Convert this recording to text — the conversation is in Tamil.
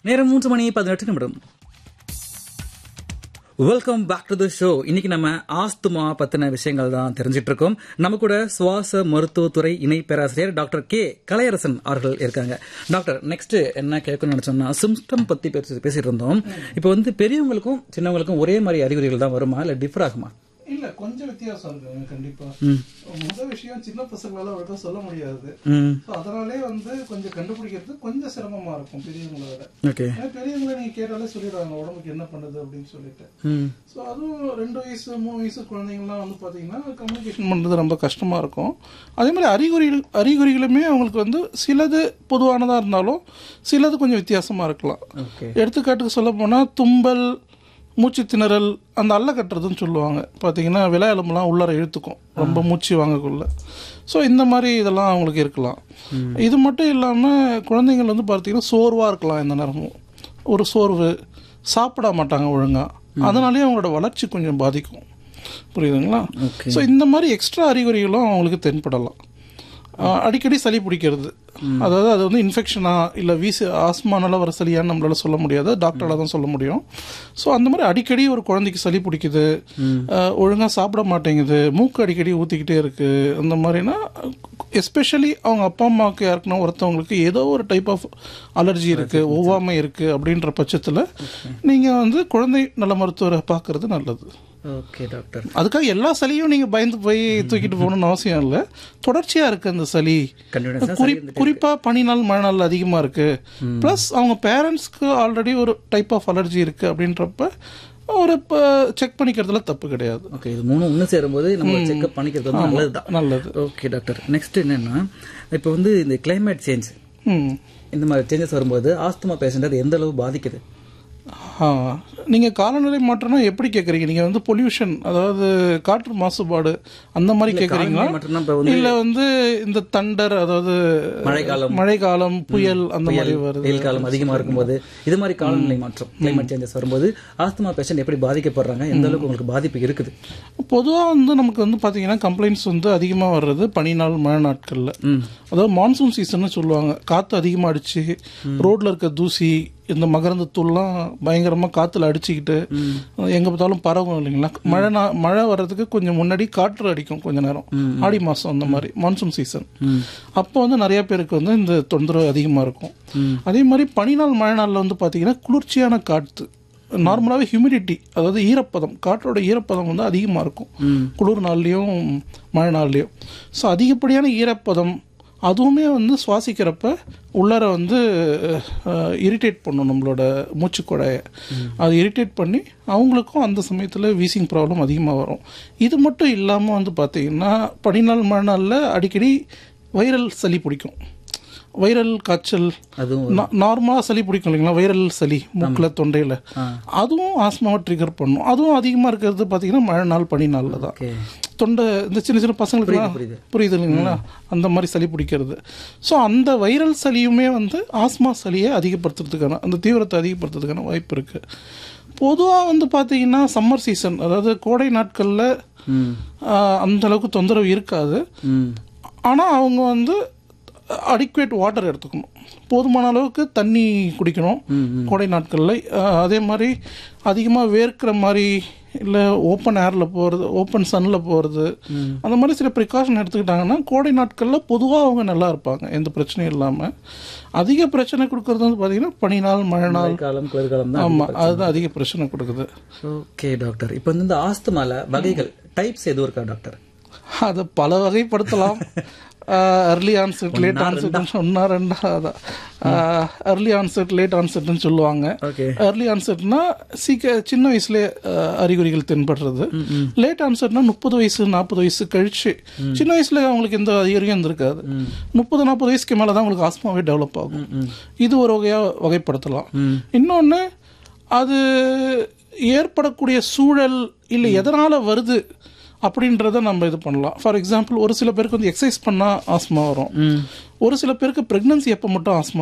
நேரம் மூன்று மணி பதினெட்டு நிமிடம் welcome back to the show இன்னைக்கு நம்ம ஆஸ்துமா பத்தின விஷயங்கள் தான் தெரிஞ்சிட்டு இருக்கோம் நம்ம கூட சுவாச மருத்துவத்துறை இணை பேராசிரியர் டாக்டர் கே கலையரசன் அவர்கள் இருக்காங்க டாக்டர் நெக்ஸ்ட் என்ன கேட்கணும்னு நினைச்சோம்னா சிம்டம் பத்தி பேசி பேசிட்டு இருந்தோம் இப்போ வந்து பெரியவங்களுக்கும் சின்னவங்களுக்கும் ஒரே மாதிரி அறிகுறிகள் தான் வருமா இல்ல டிஃபர் ஆகுமா இல்ல கொஞ்சம் வித்தியாசம் இருக்குங்க கண்டிப்பா முதல் விஷயம் சின்ன பசங்களால அவ்வளவு சொல்ல முடியாது ம் So, அதனாலே வந்து கொஞ்சம் கண்டுபிடிக்கிறது கொஞ்சம் சிரமமா இருக்கும் பெரியவங்கள விட ஓகே ஏன்னா பெரியவங்களை நீங்க கேட்டாலே சொல்லிடுவாங்க உடம்புக்கு என்ன பண்ணுது அப்படின்னு சொல்லிட்டு ம் ஸோ அதுவும் ரெண்டு வயசு மூணு வயசு குழந்தைங்கலாம் வந்து பார்த்தீங்கன்னா கம்யூனிகேஷன் பண்ணுறது ரொம்ப கஷ்டமாக இருக்கும் அதே மாதிரி அறிகுறிகள் அறிகுறிகளுமே அவங்களுக்கு வந்து சிலது பொதுவானதாக இருந்தாலும் சிலது கொஞ்சம் வித்தியாசமாக இருக்கலாம் ஓகே எடுத்துக்காட்டுக்கு சொல்ல போனால் தும்பல் மூச்சு திணறல் அந்த அல்ல கட்டுறதுன்னு சொல்லுவாங்க பார்த்தீங்கன்னா விலை எலும்புலாம் உள்ளார இழுத்துக்கும் ரொம்ப மூச்சு வாங்கக்குள்ள ஸோ இந்த மாதிரி இதெல்லாம் அவங்களுக்கு இருக்கலாம் இது மட்டும் இல்லாமல் குழந்தைங்கள் வந்து பார்த்தீங்கன்னா சோர்வாக இருக்கலாம் இந்த நேரமும் ஒரு சோர்வு சாப்பிட மாட்டாங்க ஒழுங்காக அதனாலேயே அவங்களோட வளர்ச்சி கொஞ்சம் பாதிக்கும் புரியுதுங்களா Okay. ஸோ இந்த மாதிரி எக்ஸ்ட்ரா அறிகுறிகளும் அவங்களுக்கு தென்படலாம் ஆஹ் அடிக்கடி சளி பிடிக்கிறது அதாவது அது வந்து இன்ஃபெக்ஷனா இல்லை வீசி ஆஸ்மானால வர சளியான்னு நம்மளால சொல்ல முடியாது டாக்டரால தான் சொல்ல முடியும் ஸோ அந்த மாதிரி அடிக்கடி ஒரு குழந்தைக்கு சளி பிடிக்குது ஆஹ் ஒழுங்கா சாப்பிட மாட்டேங்குது மூக்கு அடிக்கடி ஊற்றிக்கிட்டே இருக்கு அந்த மாதிரினா எஸ்பெஷலி அவங்க அப்பா அம்மாவுக்கு யாருக்குன்னா ஒருத்தவங்களுக்கு ஏதோ ஒரு டைப் ஆஃப் அலர்ஜி இருக்கு ஒவ்வாமை இருக்கு அப்படின்ற பட்சத்தில் நீங்கள் வந்து குழந்தை நல மருத்துவரை பார்க்கறது நல்லது ஓகே டாக்டர் அதுக்காக எல்லா சளியும் நீங்க பயந்து போய் தூக்கிட்டு போகணும்னு அவசியம் இல்லை தொடர்ச்சியா இருக்கு அந்த சளி கண்டினியூஸா குறி குறிப்பா பனி நாள் மழை நாள் அதிகமா இருக்கு ப்ளஸ் அவங்க பேரண்ட்ஸ்க்கு ஆல்ரெடி ஒரு டைப் ஆஃப் அலர்ஜி இருக்கு அப்படின்றப்ப ஒரு செக் பண்ணிக்கிறதுல தப்பு கிடையாது ஓகே இது மூணு ஒன்று சேரும்போது நம்ம செக்அப் பண்ணிக்கிறது வந்து நல்லதுதான் நல்லது ஓகே டாக்டர் நெக்ஸ்ட் என்னன்னா இப்போ வந்து இந்த கிளைமேட் சேஞ்ச் ம் இந்த மாதிரி சேஞ்சஸ் வரும்போது ஆஸ்துமா பேஷண்ட் அது எந்த அளவு பாதிக்குது ஆ நீங்கள் காலநிலை மாற்றம்னா எப்படி கேட்குறீங்க நீங்கள் வந்து பொல்யூஷன் அதாவது காற்று மாசுபாடு அந்த மாதிரி கேட்குறீங்களா காலநிலை மாற்றம்னா இப்ப வந்து இல்லை வந்து இந்த தண்டர் அதாவது மழைக்காலம். மழைக்காலம் புயல் அந்த மாதிரி வருது வெயில் காலம் அதிகமா இருக்கும்போது இது மாதிரி காலநிலை மாற்றம் கிளைமேட் சேஞ்சஸ் வரும்போது ஆஸ்துமா பேஷண்ட் எப்படி பாதிக்கப்படுறாங்க எந்த அளவுக்கு உங்களுக்கு பாதிப்பு இருக்குது பொதுவாக வந்து நமக்கு வந்து பார்த்தீங்கன்னா கம்ப்ளைண்ட்ஸ் வந்து அதிகமாக வர்றது பனி நாள் மழை நாட்களில் அதாவது மான்சூன் சீசன்னு சொல்லுவாங்க காற்று அதிகமாக அடிச்சு ரோட்ல இருக்க தூசி இந்த மகரந்த தூள்லாம் பயங்கரமாக காற்றுல அடிச்சுக்கிட்டு எங்கே பார்த்தாலும் பரவும் இல்லைங்களா மழை நா மழை வர்றதுக்கு கொஞ்சம் முன்னாடி காற்று அடிக்கும் கொஞ்ச நேரம் ஆடி மாதம் அந்த மாதிரி மான்சூன் சீசன் அப்போ வந்து நிறைய பேருக்கு வந்து இந்த தொந்தரவு அதிகமாக இருக்கும் அதே மாதிரி பனி நாள் மழை நாளில் வந்து பார்த்தீங்கன்னா குளிர்ச்சியான காற்று நார்மலாகவே ஹியூமிடிட்டி அதாவது ஈரப்பதம் காற்றோட ஈரப்பதம் வந்து அதிகமாக இருக்கும் குளிர் நாள்லேயும் மழை நாள்லேயும் ஸோ அதிகப்படியான ஈரப்பதம் அதுவுமே வந்து சுவாசிக்கிறப்ப உள்ளார வந்து இரிட்டேட் பண்ணும் நம்மளோட மூச்சுக்குழாயை அது இரிட்டேட் பண்ணி அவங்களுக்கும் அந்த சமயத்தில் வீசிங் ப்ராப்ளம் அதிகமாக வரும் இது மட்டும் இல்லாமல் வந்து பார்த்தீங்கன்னா பனிநாள் மழை நாளில் அடிக்கடி வைரல் சளி பிடிக்கும் வைரல் காய்ச்சல் அதுவும் நார்மலாக சளி பிடிக்கும் இல்லைங்களா வைரல் சளி மூக்கில் தொண்டையில் அதுவும் ஆஸ்மாவை ட்ரிகர் பண்ணும் அதுவும் அதிகமாக இருக்கிறது பார்த்தீங்கன்னா மழை நாள் பனி நாளில் தான் ஓகே தொண்டை இந்த சின்ன சின்ன பசங்களுக்கு புரியுது. புரியுது இல்லைங்களா அந்த மாதிரி சளி பிடிக்கிறது ஸோ அந்த வைரல் சளியுமே வந்து ஆஸ்மா சளியை அதிகப்படுத்துறதுக்கான அந்த தீவிரத்தை அதிகப்படுத்துறதுக்கான வாய்ப்பு இருக்கு பொதுவாக வந்து பார்த்தீங்கன்னா சம்மர் சீசன் அதாவது கோடை நாட்களில் ம் அந்த அளவுக்கு தொந்தரவு இருக்காது ம் ஆனால் அவங்க வந்து அடிக்குவேட் வாட்டர் எடுத்துக்கணும் போதுமான அளவுக்கு தண்ணி குடிக்கணும் கோடை நாட்களில் அதே மாதிரி அதிகமாக வேர்க்கிற மாதிரி இல்லை ஓப்பன் ஏரில் போகிறது ஓப்பன் சன்னில் போகிறது அந்த மாதிரி சில ப்ரிகாஷன் எடுத்துக்கிட்டாங்கன்னா கோடை நாட்களில் பொதுவாக அவங்க நல்லா இருப்பாங்க எந்த பிரச்சனையும் இல்லாமல் அதிக பிரச்சனை கொடுக்கறது வந்து பார்த்தீங்கன்னா பனி நாள் மழை நாள் காலம் குளிர்காலம் தான் ஆமாம் அதுதான் அதிக பிரச்சனை கொடுக்குது ஓகே டாக்டர் இப்போ வந்து இந்த ஆஸ்துமால வகைகள் டைப்ஸ் எதுவும் இருக்கா டாக்டர் அதை பல வகைப்படுத்தலாம் அர்லி ஆன்செட் லேட் ஆன்செட் ஒன்னா ரெண்டா அதான் அர்லி ஆன்செட் லேட் ஆன்செட்னு சொல்லுவாங்க ஓகே அர்லி ஆன்செட்னா சீக்க சின்ன வயசுல அறிகுறிகள் தென்படுறது லேட் ஆன்செட்னா முப்பது வயசு நாற்பது வயசு கழிச்சு சின்ன வயசுல அவங்களுக்கு எந்த அறிகுறியும் இருந்திருக்காது முப்பது நாற்பது வயசுக்கு மேல தான் அவங்களுக்கு ஆஸ்மாவே டெவலப் ஆகும் இது ஒரு வகையா வகைப்படுத்தலாம் இன்னொன்னு அது ஏற்படக்கூடிய சூழல் இல்லை எதனால வருது அப்படின்றத நம்ம இது பண்ணலாம் ஃபார் எக்ஸாம்பிள் ஒரு சில பேருக்கு வந்து எக்ஸசைஸ் பண்ணால் ஆஸ்மா வரும் ஒரு சில பேருக்கு ப்ரெக்னன்சி எப்போ மட்டும் ஆஸ்மா